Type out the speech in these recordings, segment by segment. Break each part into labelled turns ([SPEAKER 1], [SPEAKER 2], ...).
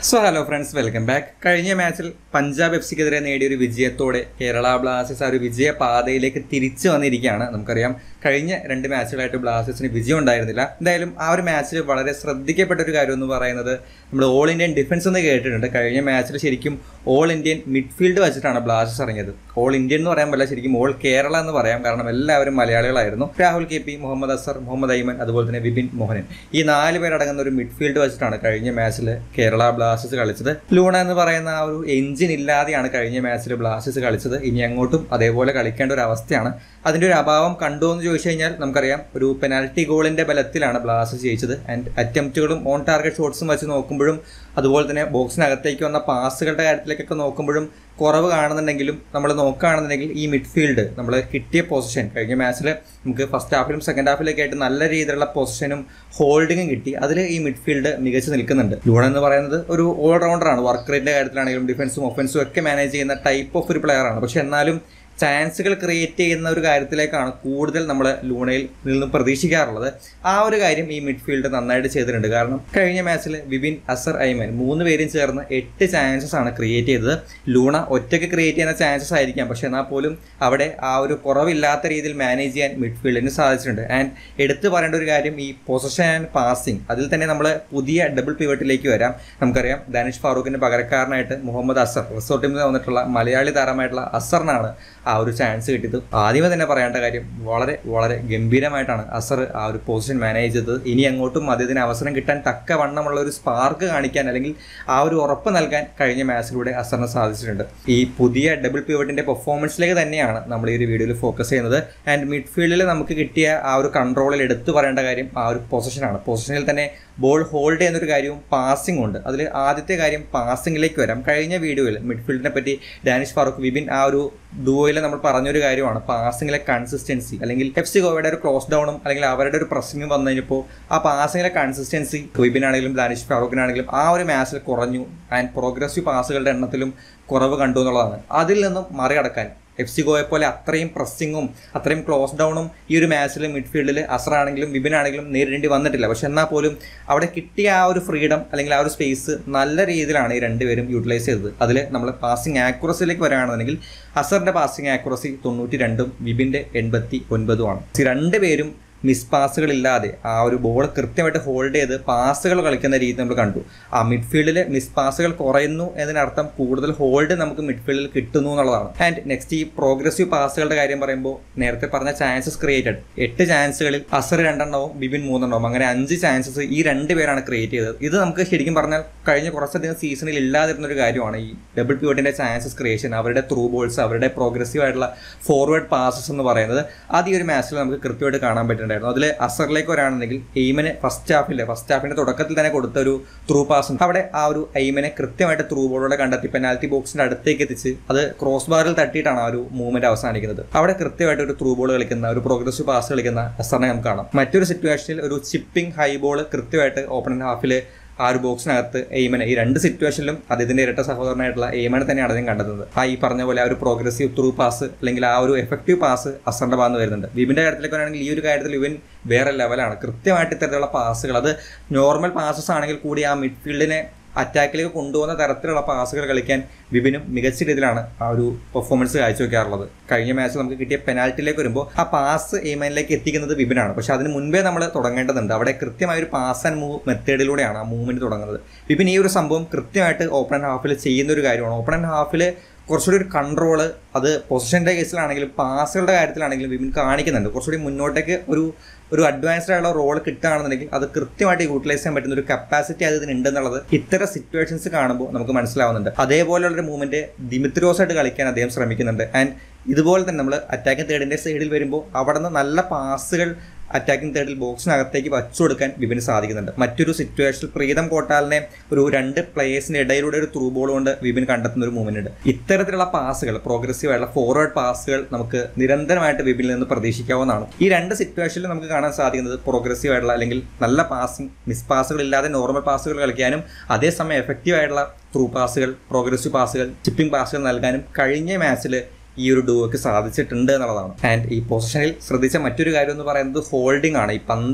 [SPEAKER 1] so hello friends welcome back കഴിഞ്ഞ മാച്ചിൽ Punjab F സിക്കെതിരെ നേടിയ ഒരു വിജയത്തോടെ കേരള ബ്ലാസ്റ്റേഴ്സ് ആ ഒരു വിജയ പാതയിലേക്ക് തിരിച്ചു വന്നിരിക്കുകയാണ് നമുക്കറിയാം കഴിഞ്ഞ രണ്ട് മാച്ചുകളായിട്ട് ബ്ലാസ്റ്റേഴ്സിന് വിജയം ഉണ്ടായിരുന്നില്ല എന്തായാലും ആ ഒരു മാച്ചിൽ വളരെ ശ്രദ്ധിക്കപ്പെട്ട ഒരു കാര്യം എന്ന് പറയുന്നത് നമ്മൾ ഓൾ ഇന്ത്യൻ ഡിഫൻസ് എന്ന് കേട്ടിട്ടുണ്ട് കഴിഞ്ഞ മാച്ചിൽ ശരിക്കും ഓൾ ഇന്ത്യൻ മിഡ്ഫീൽഡ് വെച്ചിട്ടാണ് ബ്ലാസ്റ്റേഴ്സ് ഇറങ്ങിയത് ഓൾ ഇന്ത്യൻ എന്ന് പറയാൻ പറ്റില്ല ശരിക്കും ഓൾ കേരള എന്ന് പറയാം കാരണം എല്ലാവരും മലയാളികളായിരുന്നു രാഹുൽ കെ പി മുഹമ്മദ് അസർ മുഹമ്മദ് ഐമൻ അതുപോലെ തന്നെ വിപിൻ മോഹനൻ ഈ നാല് പേരടങ്ങുന്ന ഒരു മിഡ്ഫീൽഡ് വെച്ചിട്ടാണ് കഴിഞ്ഞ മാച്ചിൽ കേരള ബ്ലാസ്റ്റേഴ്സ് കളിച്ചത് ലൂണ എന്ന് പറയുന്ന ആ ഒരു എഞ്ചിൻ ഇല്ലാതെയാണ് കഴിഞ്ഞ മാച്ചിൽ ബ്ലാസ്റ്റേഴ്സ് കളിച്ചത് ഇനി അങ്ങോട്ടും അതേപോലെ കളിക്കേണ്ട ഒരു അവസ്ഥയാണ് അതിന്റെ ഒരു അഭാവം കണ്ടു എന്ന് ചോദിച്ചു കഴിഞ്ഞാൽ നമുക്കറിയാം ഒരു പെനാൽറ്റി ഗോളിന്റെ ബലത്തിലാണ് ബ്ലാസ്റ്റേഴ്സ് ജയിച്ചത് ആൻഡ് അറ്റംപ്റ്റുകളും ഓൺ ടാർഗറ്റ് ഷോട്ട്സും വെച്ച് നോക്കുമ്പോഴും അതുപോലെ തന്നെ ബോക്സിനകത്തേക്ക് വന്ന പാസുകളുടെ കാര്യത്തിലേക്കൊക്കെ നോക്കുമ്പോഴും കുറവ് കാണുന്നുണ്ടെങ്കിലും നമ്മൾ നോക്കുകയാണെന്നുണ്ടെങ്കിൽ ഈ മിഡ്ഫീൽഡ് നമ്മൾ കിട്ടിയ പൊസിഷൻ കഴിഞ്ഞ മാച്ചിൽ നമുക്ക് ഫസ്റ്റ് ഹാഫിലും സെക്കൻഡ് ഹാഫിലൊക്കെ ആയിട്ട് നല്ല രീതിയിലുള്ള പൊസിഷനും ഹോൾഡിങ്ങും കിട്ടി അതിൽ ഈ മിഡ്ഫീൽഡ് മികച്ചു നിൽക്കുന്നുണ്ട് ലൂൺ എന്ന് പറയുന്നത് ഒരു ഓൾറൗണ്ടറാണ് വർക്ക് റേറ്റിന്റെ കാര്യത്തിലാണെങ്കിലും ഡിഫൻസും ഒഫൻസും ഒക്കെ മാനേജ് ചെയ്യുന്ന ടൈപ്പ് ഓഫ് ഒരു പ്ലെയർ ആണ് പക്ഷെ എന്നാലും ചാൻസുകൾ ക്രിയേറ്റ് ചെയ്യുന്ന ഒരു കാര്യത്തിലേക്കാണ് കൂടുതൽ നമ്മൾ ലൂണയിൽ നിന്നും പ്രതീക്ഷിക്കാറുള്ളത് ആ ഒരു കാര്യം ഈ മിഡ്ഫീൽഡ് നന്നായിട്ട് ചെയ്തിട്ടുണ്ട് കാരണം കഴിഞ്ഞ മാച്ചിൽ വിപിൻ അസർ ഐമൻ മൂന്ന് പേരും ചേർന്ന് എട്ട് ചാൻസസ് ആണ് ക്രിയേറ്റ് ചെയ്തത് ലൂണ ഒറ്റയ്ക്ക് ക്രിയേറ്റ് ചെയ്യുന്ന ചാൻസസ് ആയിരിക്കാം പക്ഷെ എന്നാൽ പോലും അവിടെ ആ ഒരു കുറവില്ലാത്ത രീതിയിൽ മാനേജ് ചെയ്യാൻ മിഡ്ഫീൽഡിന് സാധിച്ചിട്ടുണ്ട് ആൻഡ് എടുത്തു പറയേണ്ട ഒരു കാര്യം ഈ പൊസിഷൻ ആൻഡ് പാസിംഗ് അതിൽ തന്നെ നമ്മൾ പുതിയ ഡബിൾ പിവറ്റിലേക്ക് വരാം നമുക്കറിയാം ദാനിഷ് ഫാറൂഖിന്റെ പകരക്കാരനായിട്ട് മുഹമ്മദ് അസർ റിസോർട്ടിൽ നിന്ന് വന്നിട്ടുള്ള മലയാളി താരമായിട്ടുള്ള അസറിനാണ് ആ ഒരു ചാൻസ് കിട്ടിയത് ആദ്യമേ തന്നെ പറയേണ്ട കാര്യം വളരെ വളരെ ഗംഭീരമായിട്ടാണ് അസർ ആ ഒരു പൊസിഷൻ മാനേജ് ചെയ്തത് ഇനി അങ്ങോട്ടും അദ്ദേഹത്തിന് അവസരം കിട്ടാൻ തക്ക വണ്ണമുള്ള ഒരു സ്പാർക്ക് കാണിക്കാൻ അല്ലെങ്കിൽ ആ ഒരു ഉറപ്പ് നൽകാൻ കഴിഞ്ഞ മാച്ചിലൂടെ അസറിന് സാധിച്ചിട്ടുണ്ട് ഈ പുതിയ ഡബിൾ പിവറ്റിന്റെ പെർഫോമൻസിലേക്ക് തന്നെയാണ് നമ്മൾ ഈ ഒരു വീഡിയോയിൽ ഫോക്കസ് ചെയ്യുന്നത് ആൻഡ് മിഡ്ഫീൽഡിൽ നമുക്ക് കിട്ടിയ ആ ഒരു കൺട്രോളിൽ എടുത്തു പറയേണ്ട കാര്യം ആ ഒരു പൊസിഷനാണ് പൊസിഷനിൽ തന്നെ ബോൾ ഹോൾഡ് ചെയ്യുന്ന ഒരു കാര്യവും പാസിംഗ് ഉണ്ട് അതിൽ ആദ്യത്തെ കാര്യം പാസിംഗിലേക്ക് വരാം കഴിഞ്ഞ വീഡിയോയിൽ മിഡ്ഫീൽഡിനെ പറ്റി ഡാനിഷ് ഫാറൂഖ് വിപിൻ ആ ഒരു ഡുവോയിൽ നമ്മൾ പറഞ്ഞൊരു കാര്യമാണ് പാസിംഗിലെ കൺസിസ്റ്റൻസി അല്ലെങ്കിൽ എഫ് സി ഗോവയുടെ ഒരു ക്ലോസ് ഡൗണും അല്ലെങ്കിൽ അവരുടെ ഒരു പ്രസ്സിംഗും വന്നു കഴിഞ്ഞപ്പോൾ ആ പാസിംഗിലെ കൺസിസ്റ്റൻസി വിപിൻ ആണെങ്കിലും ദാനിഷ് ഫാറൂഖിനാണെങ്കിലും ആ ഒരു മാച്ചിൽ കുറഞ്ഞു ആൻഡ് പ്രോഗ്രസീവ് പാസുകളുടെ എണ്ണത്തിലും കുറവ് കണ്ടു എന്നുള്ളതാണ് അതിൽ നിന്നും മറികടക്കാൻ എഫ് സി ഗോയെ പോലെ അത്രയും പ്രസ്സിങ്ങും അത്രയും ക്ലോസ് ഡൗണും ഈ ഒരു മാച്ചിൽ മിഡ്ഫീൽഡിൽ അസറാണെങ്കിലും വിപിൻ ആണെങ്കിലും നേരിടേണ്ടി വന്നിട്ടില്ല പക്ഷെ എന്നാൽ പോലും അവിടെ കിട്ടിയ ആ ഒരു ഫ്രീഡം അല്ലെങ്കിൽ ആ ഒരു സ്പേസ് നല്ല രീതിയിലാണ് ഈ രണ്ടുപേരും യൂട്ടിലൈസ് ചെയ്തത് അതിൽ നമ്മൾ പാസിംഗ് ആക്യുറസിയിലേക്ക് വരികയാണെന്നുണ്ടെങ്കിൽ അസറിന്റെ പാസിംഗ് ആക്യുറസി തൊണ്ണൂറ്റി രണ്ടും വിപിന്റെ എൺപത്തി ഒൻപതുമാണ് ഈ രണ്ടുപേരും മിസ് പാസുകൾ ഇല്ലാതെ ആ ഒരു ബോൾ കൃത്യമായിട്ട് ഹോൾഡ് ചെയ്ത് പാസുകൾ കളിക്കുന്ന രീതി നമ്മൾ കണ്ടു ആ മിഡ്ഫീൽഡിൽ മിസ് പാസുകൾ കുറയുന്നു എന്നതിനർത്ഥം കൂടുതൽ ഹോൾഡ് നമുക്ക് മിഡ്ഫീൽഡിൽ കിട്ടുന്നു എന്നുള്ളതാണ് ആൻഡ് നെക്സ്റ്റ് ഈ പ്രോഗ്രസീവ് പാസുകളുടെ കാര്യം പറയുമ്പോൾ നേരത്തെ പറഞ്ഞ ചാൻസസ് ക്രിയേറ്റഡ് എട്ട് ചാൻസുകളിൽ അസർ രണ്ടെണ്ണവും ബിബിൻ മൂന്നെണ്ണവും അങ്ങനെ അഞ്ച് ചാൻസസ് ഈ രണ്ട് പേരാണ് ക്രിയേറ്റ് ചെയ്തത് ഇത് നമുക്ക് ശരിക്കും പറഞ്ഞാൽ കഴിഞ്ഞ കുറച്ചധികം സീസണിൽ ഇല്ലാതിരുന്ന ഒരു കാര്യമാണ് ഈ ഡബിൾ പിവറ്റിന്റെ ചാൻസസ് ക്രിയേഷൻ അവരുടെ ത്രൂ ബോൾസ് അവരുടെ പ്രോഗ്രസീവ് ആയിട്ടുള്ള ഫോർവേഡ് പാസസ് എന്ന് പറയുന്നത് അത് ഈ ഒരു മാച്ചിൽ നമുക്ക് കൃത്യമായിട്ട് കാണാൻ പറ്റുന്നുണ്ടായിരുന്നു അതിൽ അസറിലേക്ക് വരാണെന്നുണ്ടെങ്കിൽ എയിമിന് ഫസ്റ്റ് ഹാഫിന്റെ ഫസ്റ്റ് ഹാഫിന്റെ തുടക്കത്തിൽ തന്നെ കൊടുത്ത ഒരു ത്രൂ പാസ് ഉണ്ട് അവിടെ ആ ഒരു എയിമിനെ കൃത്യമായിട്ട് ത്രൂ ബോളോടെ കണ്ടെത്തി പെനാൽറ്റി ബോക്സിന്റെ അടുത്തേക്ക് എത്തിച്ച് അത് ക്രോസ് ബാറിൽ തട്ടിയിട്ടാണ് ആ ഒരു മൂവ്മെന്റ് അവസാനിക്കുന്നത് അവിടെ കൃത്യമായിട്ട് ഒരു ത്രൂ ബോൾ കളിക്കുന്ന ഒരു പ്രോഗ്രസീവ് പാസ് കളിക്കുന്ന അസറിനെ നമുക്ക് കാണാം മറ്റൊരു സിറ്റുവേഷനിൽ ഒരു ചിപ്പിംഗ് ഹൈ ബോൾ കൃത്യമായിട്ട് ഓപ്പണിംഗ് ഹാഫിൽ ആ ഒരു ബോക്സിനകത്ത് എയ്മനെ ഈ രണ്ട് സിറ്റുവേഷനിലും അദ്ദേഹത്തിന്റെ ഇരട്ട സഹോദരനായിട്ടുള്ള എയ്മനെ തന്നെയാണ് അദ്ദേഹം കണ്ടെത്തുന്നത് ആ ഈ പറഞ്ഞ പോലെ ആ ഒരു പ്രോഗ്രസീവ് ത്രൂ പാസ് അല്ലെങ്കിൽ ആ ഒരു എഫക്റ്റീവ് പാസ് അസറിന്റെ ഭാഗത്ത് വരുന്നുണ്ട് വിപിന്റെ കാര്യത്തിലേക്ക് വരികയാണെങ്കിൽ ഈ ഒരു കാര്യത്തിൽ ഇവൻ വേറെ ലെവലാണ് കൃത്യമായിട്ട് ഇത്തരത്തിലുള്ള പാസുകൾ അത് നോർമൽ പാസസ് ആണെങ്കിൽ കൂടി ആ മിഡ്ഫീൽഡിനെ അറ്റാക്കിലേക്ക് കൊണ്ടുപോകുന്ന തരത്തിലുള്ള പാസുകൾ കളിക്കാൻ വിപിനും മികച്ച രീതിയിലാണ് ആ ഒരു പെർഫോമൻസ് കാഴ്ചവെക്കാറുള്ളത് കഴിഞ്ഞ മാച്ചിൽ നമുക്ക് കിട്ടിയ പെനാൽറ്റിയിലേക്ക് വരുമ്പോൾ ആ പാസ് എയ്മനിലേക്ക് എത്തിക്കുന്നത് വിപിനാണ് പക്ഷെ അതിന് മുൻപേ നമ്മൾ തുടങ്ങേണ്ടതുണ്ട് അവിടെ കൃത്യമായ ഒരു പാസ് ആൻഡ് മൂവ് മെത്തേഡിലൂടെയാണ് ആ മൂവ്മെന്റ് തുടങ്ങുന്നത് വിപിൻ ഈ ഒരു സംഭവം കൃത്യമായിട്ട് ഓപ്പൺ ആൻഡ് ഹാഫിൽ ചെയ്യുന്ന ഒരു കാര്യമാണ് ഓപ്പൺ ആൻഡ് ഹാഫിൽ കുറച്ചുകൂടി ഒരു കൺട്രോള് അത് പൊസിഷൻ്റെ കേസിലാണെങ്കിലും പാസുകളുടെ കാര്യത്തിലാണെങ്കിലും വിപിൻ കാണിക്കുന്നുണ്ട് കുറച്ചുകൂടി മുന്നോട്ടേക്ക് ഒരു ഒരു അഡ്വാൻസ്ഡ് ആയിട്ടുള്ള റോൾ കിട്ടുകയാണെന്നുണ്ടെങ്കിൽ അത് കൃത്യമായിട്ട് യൂട്ടിലൈസ് ചെയ്യാൻ പറ്റുന്ന ഒരു കപ്പാസിറ്റി അതിന് ഉണ്ടെന്നുള്ളത് ഇത്തരം സിറ്റുവേഷൻസ് കാണുമ്പോൾ നമുക്ക് മനസ്സിലാവുന്നുണ്ട് അതേപോലെയുള്ളൊരു മൂവ്മെന്റ് ദിമിത്രോസ് ആയിട്ട് കളിക്കാൻ അദ്ദേഹം ശ്രമിക്കുന്നുണ്ട് ആൻഡ് ഇതുപോലെ തന്നെ നമ്മൾ അറ്റാക്കിംഗ് തേർഡിന്റെ സൈഡിൽ വരുമ്പോൾ അവിടെ നിന്ന് നല്ല പാസുകൾ അറ്റാക്കിംഗ് തേർഡിൽ ബോക്സിനകത്തേക്ക് വച്ചു കൊടുക്കാൻ വിപിന് സാധിക്കുന്നുണ്ട് മറ്റൊരു സിറ്റുവേഷനിൽ പ്രീതം കോട്ടാലിനെ ഒരു രണ്ട് പ്ലേയേഴ്സിന്റെ ഇടയിലൂടെ ഒരു ത്രൂ ബോൾ കൊണ്ട് വിപിൻ കണ്ടെത്തുന്ന ഒരു മൂവ്മെന്റ് ഉണ്ട് ഇത്തരത്തിലുള്ള പാസുകൾ പ്രോഗ്രസീവ് ആയിട്ടുള്ള ഫോർവേഡ് പാസുകൾ നമുക്ക് നിരന്തരമായിട്ട് വിപിനിൽ നിന്ന് പ്രതീക്ഷിക്കാവുന്നതാണ് ഈ രണ്ട് സിറ്റുവേഷനിൽ നമുക്ക് കാണാൻ സാധിക്കുന്നത് പ്രോഗ്രസീവ് ആയിട്ടുള്ള അല്ലെങ്കിൽ നല്ല പാസിംഗ് മിസ് പാസുകൾ ഇല്ലാതെ നോർമൽ പാസുകൾ കളിക്കാനും അതേസമയം എഫക്റ്റീവ് ആയിട്ടുള്ള ത്രൂ പാസുകൾ പ്രോഗ്രസീവ് പാസുകൾ ചിപ്പിംഗ് പാസുകൾ നൽകാനും കഴിഞ്ഞ മാച്ചിൽ ഈ ഒരു ഡുവോക്ക് സാധിച്ചിട്ടുണ്ട് എന്നുള്ളതാണ് ആൻഡ് ഈ പൊസിഷനിൽ ശ്രദ്ധിച്ച മറ്റൊരു കാര്യം എന്ന് പറയുന്നത് ഹോൾഡിംഗ് ആണ് ഈ പന്ത്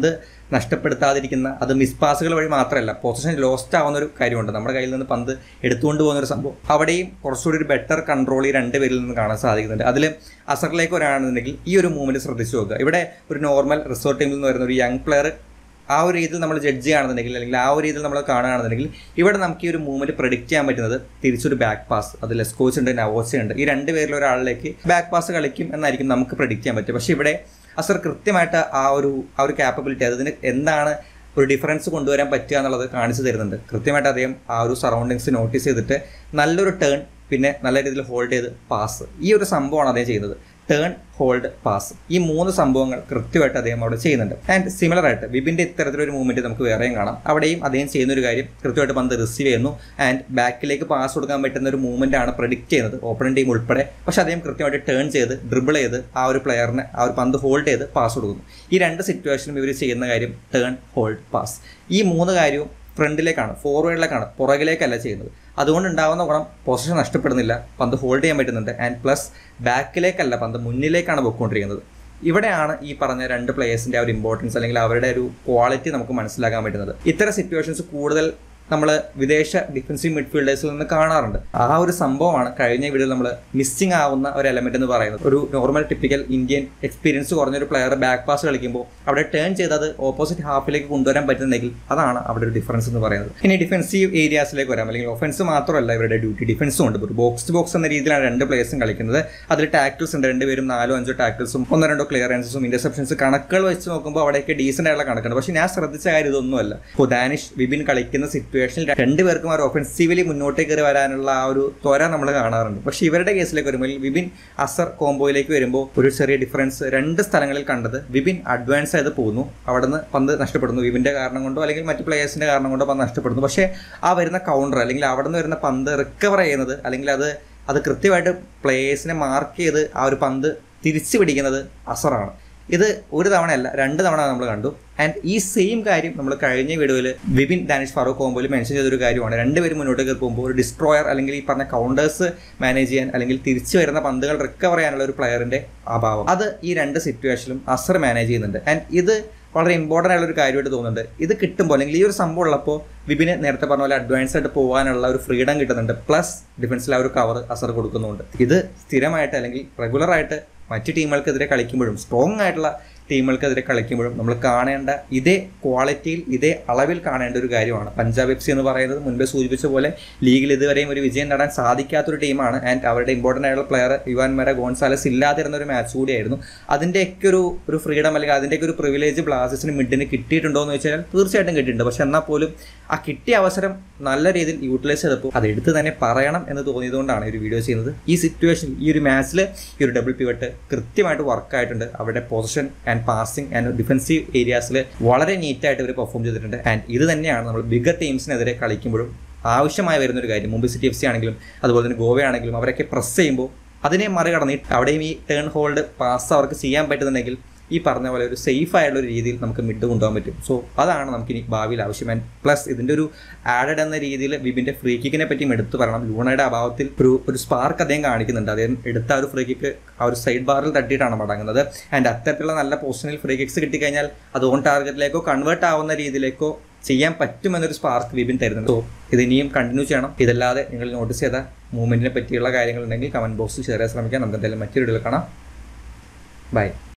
[SPEAKER 1] നഷ്ടപ്പെടുത്താതിരിക്കുന്ന അത് മിസ് പാസുകൾ വഴി മാത്രമല്ല പൊസിഷൻ ലോസ്റ്റ് ആവുന്ന ഒരു കാര്യമുണ്ട് നമ്മുടെ കയ്യിൽ നിന്ന് പന്ത് എടുത്തുകൊണ്ട് പോകുന്ന ഒരു സംഭവം അവിടെയും കുറച്ചുകൂടി ഒരു ബെറ്റർ കൺട്രോൾ ഈ രണ്ട് പേരിൽ നിന്ന് കാണാൻ സാധിക്കുന്നുണ്ട് അതിൽ അസറിലേക്ക് ഒരാണെന്നുണ്ടെങ്കിൽ ഈ ഒരു മൂവ്മെന്റ് ശ്രദ്ധിച്ചു നോക്കുക ഇവിടെ ഒരു നോർമൽ റിസോർട്ട് ടീമിൽ നിന്ന് വരുന്ന ഒരു യങ് പ്ലെയർ ആ ഒരു രീതിയിൽ നമ്മൾ ജഡ്ജ് ചെയ്യുകയാണെന്നുണ്ടെങ്കിൽ അല്ലെങ്കിൽ ആ ഒരു രീതിയിൽ നമ്മൾ കാണുകയാണെന്നുണ്ടെങ്കിൽ ഇവിടെ നമുക്ക് ഈ ഒരു മൂവ്മെന്റ് പ്രഡിക്റ്റ് ചെയ്യാൻ പറ്റുന്നത് തിരിച്ചൊരു ബാക്ക് പാസ് അത് ലെസ്കോച്ച് ഉണ്ട് നവോച്ച ഉണ്ട് ഈ രണ്ട് പേരിൽ ഒരാളിലേക്ക് ബാക്ക് പാസ് കളിക്കും എന്നായിരിക്കും നമുക്ക് പ്രഡിക്റ്റ് ചെയ്യാൻ പറ്റുക പക്ഷേ ഇവിടെ അസർ കൃത്യമായിട്ട് ആ ഒരു ആ ഒരു കാപ്പബിലിറ്റി അതിന് എന്താണ് ഒരു ഡിഫറൻസ് കൊണ്ടുവരാൻ പറ്റുക എന്നുള്ളത് കാണിച്ചു തരുന്നുണ്ട് കൃത്യമായിട്ട് അദ്ദേഹം ആ ഒരു സറൗണ്ടിങ്സ് നോട്ടീസ് ചെയ്തിട്ട് നല്ലൊരു ടേൺ പിന്നെ നല്ല രീതിയിൽ ഹോൾഡ് ചെയ്ത് പാസ് ഈ ഒരു സംഭവമാണ് അദ്ദേഹം ചെയ്യുന്നത് ടേൺ ഹോൾഡ് പാസ് ഈ മൂന്ന് സംഭവങ്ങൾ കൃത്യമായിട്ട് അദ്ദേഹം അവിടെ ചെയ്യുന്നുണ്ട് ആൻഡ് സിമിലർ ആയിട്ട് വിപിന്റെ ഇത്തരത്തിലൊരു മൂവ്മെന്റ് നമുക്ക് വേറെയും കാണാം അവിടെയും അദ്ദേഹം ചെയ്യുന്ന ഒരു കാര്യം കൃത്യമായിട്ട് പന്ത് റിസീവ് ചെയ്യുന്നു ആൻഡ് ബാക്കിലേക്ക് പാസ് കൊടുക്കാൻ പറ്റുന്ന ഒരു മൂവ്മെന്റ് ആണ് പ്രഡിക്റ്റ് ചെയ്യുന്നത് ഓപ്പണിംഗ് ടീം ഉൾപ്പെടെ പക്ഷെ അദ്ദേഹം കൃത്യമായിട്ട് ടേൺ ചെയ്ത് ഡ്രിബിൾ ചെയ്ത് ആ ഒരു പ്ലെയറിനെ ആ ഒരു പന്ത് ഹോൾഡ് ചെയ്ത് പാസ് കൊടുക്കുന്നു ഈ രണ്ട് സിറ്റുവേഷനും ഇവർ ചെയ്യുന്ന കാര്യം ടേൺ ഹോൾഡ് പാസ് ഈ മൂന്ന് കാര്യവും ഫ്രണ്ടിലേക്കാണ് ഫോർവേഡിലേക്കാണ് പുറകിലേക്കല്ല ചെയ്യുന്നത് അതുകൊണ്ട് ഉണ്ടാകുന്ന ഗുണം പൊസിഷൻ നഷ്ടപ്പെടുന്നില്ല പന്ത് ഹോൾഡ് ചെയ്യാൻ പറ്റുന്നുണ്ട് ആൻഡ് പ്ലസ് ബാക്കിലേക്കല്ല പന്ത് മുന്നിലേക്കാണ് പൊയ്ക്കൊണ്ടിരിക്കുന്നത് ഇവിടെയാണ് ഈ പറഞ്ഞ രണ്ട് പ്ലേയേഴ്സിന്റെ ആ ഒരു ഇമ്പോർട്ടൻസ് അല്ലെങ്കിൽ അവരുടെ ഒരു ക്വാളിറ്റി നമുക്ക് മനസ്സിലാക്കാൻ പറ്റുന്നത് ഇത്തരം സിറ്റുവേഷൻസ് കൂടുതൽ നമ്മൾ വിദേശ ഡിഫൻസീവ് മിഡ്ഫീൽഡേഴ്സിൽ നിന്ന് കാണാറുണ്ട് ആ ഒരു സംഭവമാണ് കഴിഞ്ഞ വീഡിയോയിൽ നമ്മൾ മിസ്സിംഗ് ആവുന്ന ഒരു എലമെന്റ് എന്ന് പറയുന്നത് ഒരു നോർമൽ ടിപ്പിക്കൽ ഇന്ത്യൻ എക്സ്പീരിയൻസ് കുറഞ്ഞൊരു പ്ലെയർ ബാക്ക് പാസ് കളിക്കുമ്പോൾ അവിടെ ടേൺ ചെയ്ത് അത് ഓപ്പോസിറ്റ് ഹാഫിലേക്ക് കൊണ്ടുവരാൻ പറ്റുന്നെങ്കിൽ അതാണ് അവിടെ ഒരു ഡിഫറൻസ് എന്ന് പറയുന്നത് ഇനി ഡിഫൻസീവ് ഏരിയാസിലേക്ക് വരാം അല്ലെങ്കിൽ ഒഫൻസ് മാത്രമല്ല ഇവരുടെ ഡ്യൂട്ടി ഡിഫൻസും ഉണ്ട് ഒരു ബോക്സ് ടു ബോക്സ് എന്ന രീതിയിലാണ് രണ്ട് പ്ലേയേഴ്സും കളിക്കുന്നത് അതിൽ ടാക്കിൾസ് ഉണ്ട് രണ്ടുപേരും നാലോ അഞ്ചോ ടാക്കിൾസും ഒന്നോ രണ്ടോ ക്ലിയറൻസും ഇന്റർസെപ്ഷൻസ് കണക്കുകൾ വെച്ച് നോക്കുമ്പോൾ അവിടെയൊക്കെ ഡീസൻ്റ് ആയിട്ടുള്ള കണക്കുണ്ട് പക്ഷേ ഞാൻ ശ്രദ്ധിച്ച കാര്യം ഇതൊന്നുമല്ല ഇപ്പോൾ ദാനിഷ് വിപിൻ കളിക്കുന്ന സിറ്റുവേഷനിൽ രണ്ടുപേർക്കും ആ ഒരു ഒഫൻസീവലി മുന്നോട്ടേക്ക് കയറി വരാനുള്ള ആ ഒരു ത്വര നമ്മൾ കാണാറുണ്ട് പക്ഷേ ഇവരുടെ കേസിലേക്ക് വരുമ്പോൾ വിപിൻ അസർ കോംബോയിലേക്ക് വരുമ്പോൾ ഒരു ചെറിയ ഡിഫറൻസ് രണ്ട് സ്ഥലങ്ങളിൽ കണ്ടത് വിപിൻ അഡ്വാൻസ് ആയത് പോകുന്നു അവിടെ നിന്ന് പന്ത് നഷ്ടപ്പെടുന്നു വിപിൻ്റെ കാരണം കൊണ്ടോ അല്ലെങ്കിൽ മറ്റ് പ്ലേയേഴ്സിൻ്റെ കാരണം കൊണ്ടോ പന്ത് നഷ്ടപ്പെടുന്നു പക്ഷേ ആ വരുന്ന കൗണ്ടർ അല്ലെങ്കിൽ അവിടെ നിന്ന് വരുന്ന പന്ത് റിക്കവർ ചെയ്യുന്നത് അല്ലെങ്കിൽ അത് അത് കൃത്യമായിട്ട് പ്ലേയേഴ്സിനെ മാർക്ക് ചെയ്ത് ആ ഒരു പന്ത് തിരിച്ചു പിടിക്കുന്നത് അസറാണ് ഇത് ഒരു തവണയല്ല രണ്ട് തവണ നമ്മൾ കണ്ടു ആൻഡ് ഈ സെയിം കാര്യം നമ്മൾ കഴിഞ്ഞ വീഡിയോയിൽ വിപിൻ ദാനിഷ് ഫാറൂഖ് കോമ്പോയിൽ മെൻഷൻ ചെയ്തൊരു കാര്യമാണ് രണ്ടുപേരും മുന്നോട്ടേക്ക് പോകുമ്പോൾ ഒരു ഡിസ്ട്രോയർ അല്ലെങ്കിൽ ഈ പറഞ്ഞ കൗണ്ടേഴ്സ് മാനേജ് ചെയ്യാൻ അല്ലെങ്കിൽ തിരിച്ചു വരുന്ന പന്തുകൾ റിക്കവർ ചെയ്യാനുള്ള ഒരു പ്ലെയറിന്റെ അഭാവം അത് ഈ രണ്ട് സിറ്റുവേഷനിലും അസർ മാനേജ് ചെയ്യുന്നുണ്ട് ആൻഡ് ഇത് വളരെ ഇമ്പോർട്ടൻ്റ് ആയുള്ള ഒരു കാര്യമായിട്ട് തോന്നുന്നുണ്ട് ഇത് കിട്ടുമ്പോൾ അല്ലെങ്കിൽ ഈ ഒരു സംഭവം ഉള്ളപ്പോൾ വിപിന് നേരത്തെ പറഞ്ഞ പോലെ അഡ്വാൻസ് ആയിട്ട് പോകാനുള്ള ഒരു ഫ്രീഡം കിട്ടുന്നുണ്ട് പ്ലസ് ഡിഫൻസിൽ ആ ഒരു കവർ അസർ കൊടുക്കുന്നുണ്ട് ഇത് സ്ഥിരമായിട്ട് അല്ലെങ്കിൽ റെഗുലർ ആയിട്ട് മറ്റ് ടീമുകൾക്കെതിരെ കളിക്കുമ്പോഴും സ്ട്രോങ് ആയിട്ടുള്ള ടീമുകൾക്കെതിരെ കളിക്കുമ്പോഴും നമ്മൾ കാണേണ്ട ഇതേ ക്വാളിറ്റിയിൽ ഇതേ അളവിൽ കാണേണ്ട ഒരു കാര്യമാണ് പഞ്ചാബ് എഫ് സി എന്ന് പറയുന്നത് മുൻപേ സൂചിപ്പിച്ച പോലെ ലീഗിൽ ഇതുവരെയും ഒരു വിജയം നേടാൻ സാധിക്കാത്തൊരു ടീമാണ് ആൻഡ് അവരുടെ ഇമ്പോർട്ടൻ്റ് ആയിട്ടുള്ള പ്ലെയർ യുവാൻ മെറ ഗോൺസാലസ് ഇല്ലാതിരുന്ന ഒരു മാച്ച് കൂടിയായിരുന്നു അതിൻ്റെയൊക്കെ ഒരു ഒരു ഫ്രീഡം അല്ലെങ്കിൽ അതിൻ്റെയൊക്കെ ഒരു പ്രിവിലേജ് ബ്ലാസ്റ്റേഴ്സിന് മിഡിന് കിട്ടിയിട്ടുണ്ടോ എന്ന് വെച്ചാൽ തീർച്ചയായിട്ടും കിട്ടിയിട്ടുണ്ട് പക്ഷെ എന്നാൽ പോലും ആ കിട്ടിയ അവസരം നല്ല രീതിയിൽ യൂട്ടിലൈസ് ചെയ്തപ്പോൾ അത് എടുത്ത് തന്നെ പറയണം എന്ന് തോന്നിയതുകൊണ്ടാണ് ഈ ഒരു വീഡിയോ ചെയ്യുന്നത് ഈ സിറ്റുവേഷൻ ഈ ഒരു മാച്ചിൽ ഈ ഒരു ഡബിൾ പിവട്ട് കൃത്യമായിട്ട് വർക്ക് ആയിട്ടുണ്ട് അവരുടെ position and passing and defensive ഏരിയാസിൽ വളരെ നീറ്റായിട്ട് ഇവർ പെർഫോം ചെയ്തിട്ടുണ്ട് ആൻഡ് ഇത് തന്നെയാണ് നമ്മൾ ബിഗർ ടീംസിനെതിരെ കളിക്കുമ്പോഴും ആവശ്യമായി വരുന്ന ഒരു കാര്യം മുംബൈ സിറ്റി എഫ് സി ആണെങ്കിലും അതുപോലെ തന്നെ ഗോവ ആണെങ്കിലും അവരൊക്കെ പ്രസ് ചെയ്യുമ്പോൾ അതിനെ മറികടന്ന് അവിടെയും ഈ ടേൺ ഹോൾഡ് പാസ് അവർക്ക് ചെയ്യാൻ പറ്റുന്നുണ്ടെങ്കിൽ ഈ പറഞ്ഞ പോലെ ഒരു സേഫ് ആയിട്ടുള്ള ഒരു രീതിയിൽ നമുക്ക് മിഡ് കൊണ്ടുപോകാൻ പറ്റും സോ അതാണ് നമുക്ക് ഇനി ഭാവിയിൽ ആവശ്യം ആൻഡ് പ്ലസ് ഇതിൻ്റെ ഒരു ആഡഡ് എന്ന രീതിയിൽ വിപിൻ്റെ ഫ്രീ കിക്കിനെ പറ്റിയും എടുത്തു പറയണം ലൂണയുടെ അഭാവത്തിൽ ഒരു ഒരു സ്പാർക്ക് അദ്ദേഹം കാണിക്കുന്നുണ്ട് അദ്ദേഹം എടുത്ത ആ ഒരു ഫ്രീ കിക്ക് ആ ഒരു സൈഡ് ബാറിൽ തട്ടിയിട്ടാണ് മടങ്ങുന്നത് ആൻഡ് അത്തരത്തിലുള്ള നല്ല പൊസിഷനിൽ ഫ്രീ കിക്സ് കിട്ടിക്കഴിഞ്ഞാൽ അത് ഓൺ ടാർഗറ്റിലേക്കോ കൺവേർട്ട് ആവുന്ന രീതിയിലേക്കോ ചെയ്യാൻ പറ്റുമെന്നൊരു സ്പാർക്ക് വിപിൻ തരുന്നുണ്ട് സോ ഇത് ഇനിയും കണ്ടിന്യൂ ചെയ്യണം ഇതല്ലാതെ നിങ്ങൾ നോട്ടീസ് ചെയ്ത മൂവ്മെന്റിനെ പറ്റിയുള്ള കാര്യങ്ങളുണ്ടെങ്കിൽ കമന്റ് ബോക്സിൽ ഷെയർ ചെയ്യാൻ ശ്രമിക്കാം നമുക്ക് എന്തായാലും മറ്റൊരു വീഡിയോയിൽ കാണാം ബൈ